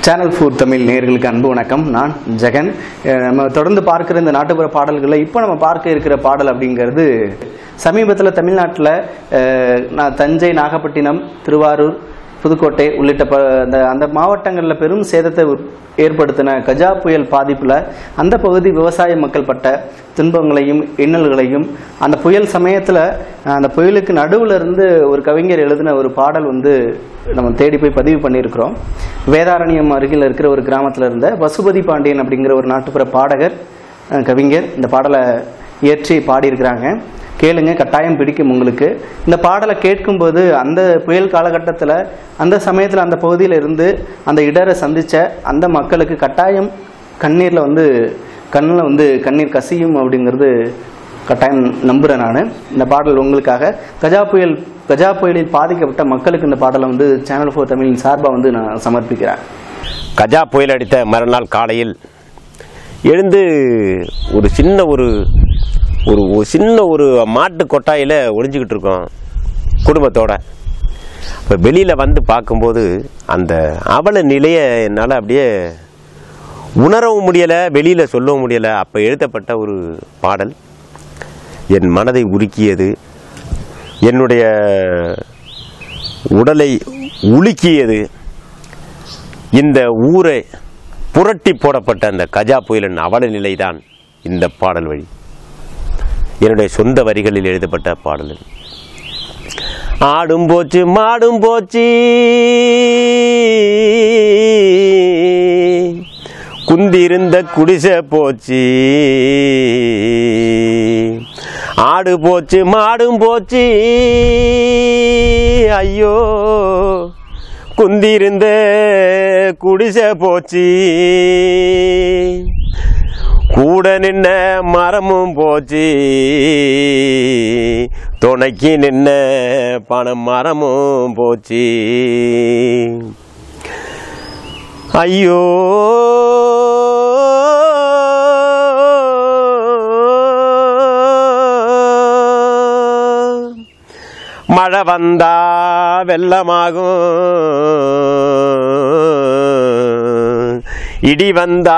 Channel four Tamil நேயர்களுக்கு அன்பு வணக்கம் நான் ஜெகன் அஹ் நம்ம தொடர்ந்து பார்க்கிற இந்த நாட்டுப்புற பாடல்களை இப்போ நம்ம பார்க்க இருக்கிற பாடல் அப்படிங்கிறது சமீபத்தில் தமிழ்நாட்டில் நான் தஞ்சை நாகப்பட்டினம் திருவாரூர் புதுக்கோட்டை உள்ளிட்ட ப அந்த அந்த மாவட்டங்களில் பெரும் சேதத்தை உற்- ஏற்படுத்தின கஜா புயல் பாதிப்பில் அந்த பகுதி விவசாய மக்கள் பட்ட துன்பங்களையும் இன்னல்களையும் அந்த புயல் சமயத்தில் அந்த புயலுக்கு நடுவில் இருந்து ஒரு கவிஞர் எழுதின ஒரு பாடல் வந்து நம்ம தேடி போய் பதிவு பண்ணியிருக்கிறோம் வேதாரண்யம் அருகில் இருக்கிற ஒரு கிராமத்தில் இருந்த பசுபதி பாண்டியன் அப்படிங்கிற ஒரு நாட்டுப்புற பாடகர் அஹ், கவிஞர் இந்த பாடலை இயற்றி பாடியிருக்கிறாங்க கேளுங்க கட்டாயம் பிடிக்கும் உங்களுக்கு இந்த பாடலை கேட்கும்போது அந்த புயல் காலகட்டத்தில் அந்த சமயத்தில் அந்த பகுதியில் இருந்து அந்த இடரை சந்தித்த அந்த மக்களுக்கு கட்டாயம் கண்ணீரில் வந்து கண்ணில் வந்து கண்ணீர் கசியும் அப்படிங்கிறது கட்டாயம் நம்புகிறேன் நான் இந்த பாடல் உங்களுக்காக கஜா புயல் கஜா புயலில் பாதிக்கப்பட்ட மக்களுக்கு இந்த பாடலை வந்து சேனல் ஃபோர் தமிழின் சார்பாக வந்து நான் சமர்ப்பிக்கிறேன் கஜா புயல் அடித்த மறுநாள் காலையில் எழுந்து ஒரு சின்ன ஒரு ஒரு ஒரு சின்ன ஒரு மாட்டு கொட்டாயில் ஒளிஞ்சிக்கிட்டு இருக்கோம் குடும்பத்தோட இப்போ வெளியில் வந்து பார்க்கும்போது அந்த அவல நிலையை என்னால் அப்படியே உணரவும் முடியலை வெளியில் சொல்லவும் முடியலை அப்போ எழுதப்பட்ட ஒரு பாடல் என் மனதை உருக்கியது என்னுடைய உடலை உலுக்கியது இந்த ஊரை புரட்டி போடப்பட்ட அந்த கஜா புயலின் அவல நிலைதான் இந்த பாடல் வழி என்னுடைய சொந்த வரிகளில் எழுதப்பட்ட பாடல் இது. ஆடும் போச்சு மாடும் போச்சு குந்திருந்த குடிசை போச்சு ஆடு போச்சு மாடும் போச்சு ஐயோ குந்திருந்த குடிசை போச்சு கூட நின்ன மரமும் போச்சு துணைக்கு நின்ன பணம் மரமும் போச்சு ஐயோ மழை வந்தா வெள்ளமாகும் இடி வந்தா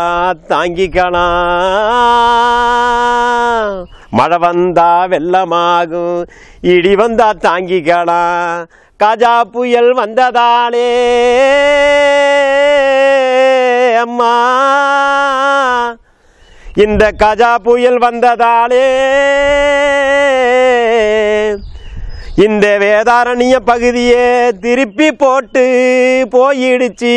தாங்கிக்கலாம் மழை வந்தா வெள்ளமாகும் இடி வந்தா தாங்கிக்கலாம் கஜா புயல் வந்ததாலே அம்மா இந்த கஜா புயல் வந்ததாலே இந்த வேதாரண்ய பகுதியே திருப்பி போட்டு போயிடுச்சு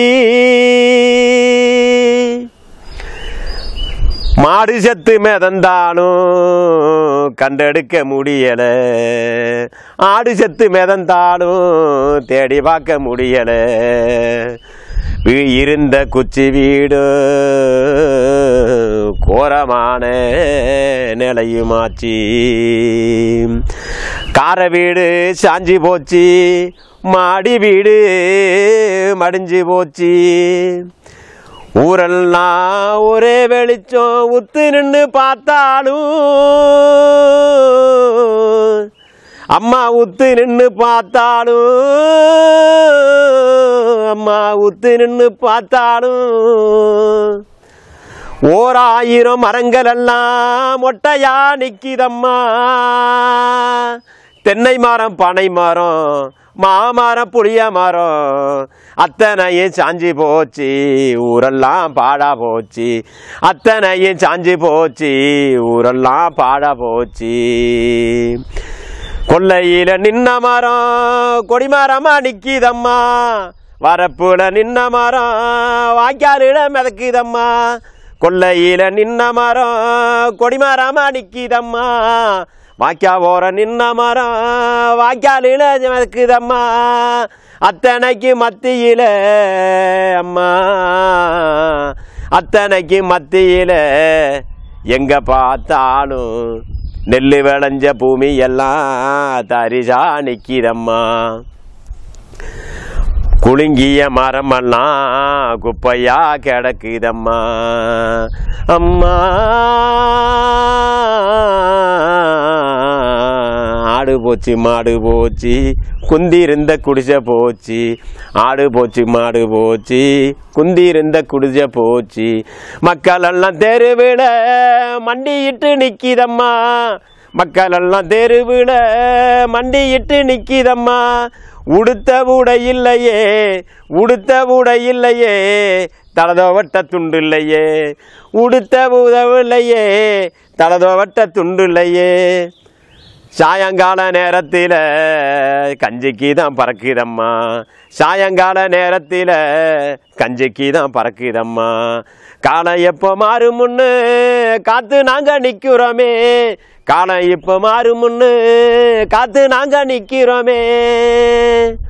மாடு செத்து மிதந்தாலும் கண்டெடுக்க முடியல ஆடு செத்து மிதந்தாலும் தேடி பார்க்க முடியல வீ- இருந்த குச்சி வீடு கோரமான நிலையுமாச்சு கார வீடு சாஞ்சி போச்சு மாடி வீடு மடிஞ்சு போச்சு ஊரெல்லாம் ஒரே வெளிச்சம் உத்து நின்று பார்த்தாலும் அம்மா உத்து நின்று பார்த்தாலும் அம்மா உத்து நின்று பார்த்தாலும் ஓர் ஆயிரம் மரங்கள் எல்லாம் மொட்டையா நிக்கிதம்மா தென்னை மரம் பனை மரம் மாமரம் புளிய மரம் அத்தனையும் சாஞ்சி போச்சு ஊரெல்லாம் பாடா போச்சு அத்தனையும் சாஞ்சி போச்சு ஊரெல்லாம் பாடா போச்சு கொல்லையில நின்ன மரம் கொடிமரமா நிக்கிதம்மா வரப்புல நின்ன மரம் வாய்க்காலிட மிதக்குதம்மா கொல்லையில நின்ன மரம் கொடிமரமா நிக்கிதம்மா வாய்க்கா ஓர நின்ன மரம் வாய்க்காலில மிதக்குதம்மா அத்தனைக்கு மத்தியில அம்மா அத்தனைக்கு மத்தியில எங்க பார்த்தாலும் நெல்லு விளைஞ்ச பூமி எல்லாம் தரிசா நிக்கிதம்மா குலுங்கிய மரமெல்லாம் குப்பையா கிடக்குதம்மா அம்மா ஆடு போச்சு மாடு போச்சு குந்தி இருந்த குடிசை போச்சு ஆடு போச்சு மாடு போச்சு குந்தி இருந்த குடிசை போச்சு மக்கள் எல்லாம் தெருவிட மண்டியிட்டு நிக்கிதம்மா மக்கள் எல்லாம் தெருவிட மண்டியிட்டு நிக்கிதம்மா உடுத்த உடை இல்லையே உடுத்த உடை இல்லையே தலதோவட்ட துண்டு இல்லையே உடுத்த உதவில்லையே தலதோவட்ட துண்டு இல்லையே சாயங்கால நேரத்தில் கஞ்சிக்கு தான் பறக்குதம்மா சாயங்கால நேரத்தில் கஞ்சிக்கு தான் பறக்குதம்மா காலம் எப்போ மாறுமுன்னு காத்து நாங்க நிற்கிறோமே காலம் இப்போ மாறுமுன்னு காத்து நாங்க நிற்கிறோமே